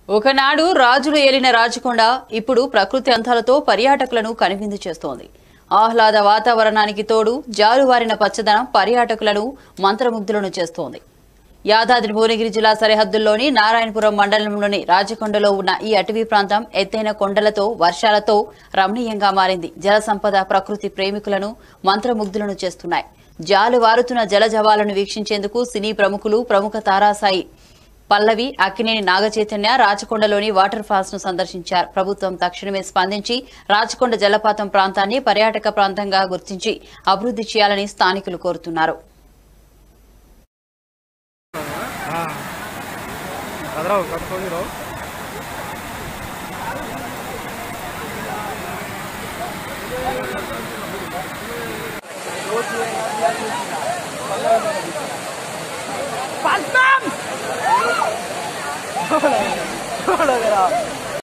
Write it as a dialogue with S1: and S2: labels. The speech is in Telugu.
S1: ఒకనాడు రాజులు ఏలిన రాజకొండ ఇప్పుడు ప్రకృతి అందాలతో పర్యాటకులను కనువిందు చేస్తోంది ఆహ్లాద వాతావరణానికి తోడు జారువారిన పచ్చదనం పర్యాటకులను మంత్రముగ్ధులను చేస్తోంది యాదాద్రి భువనగిరి జిల్లా సరిహద్దుల్లోని నారాయణపురం మండలంలోని రాజకొండలో ఉన్న ఈ అటవీ ప్రాంతం ఎత్తైన కొండలతో వర్షాలతో రమణీయంగా మారింది జల సంపద ప్రకృతి ప్రేమికులను మంత్రముగ్ధులను చేస్తున్నాయి జాలు వారుతున్న జలజవాలను వీక్షించేందుకు సినీ ప్రముఖులు ప్రముఖ తారాసాయి పల్లవి అక్కినేని నాగచైతన్య రాచకొండలోని వాటర్ ఫాల్స్ ను సందర్శించారు ప్రభుత్వం తక్షణమే స్పందించి రాచకొండ జలపాతం ప్రాంతాన్ని పర్యాటక ప్రాంతంగా గుర్తించి అభివృద్ధి చేయాలని స్థానికులు కోరుతున్నారు
S2: కదరావు కట్టుకోండి రావు
S3: Pasam!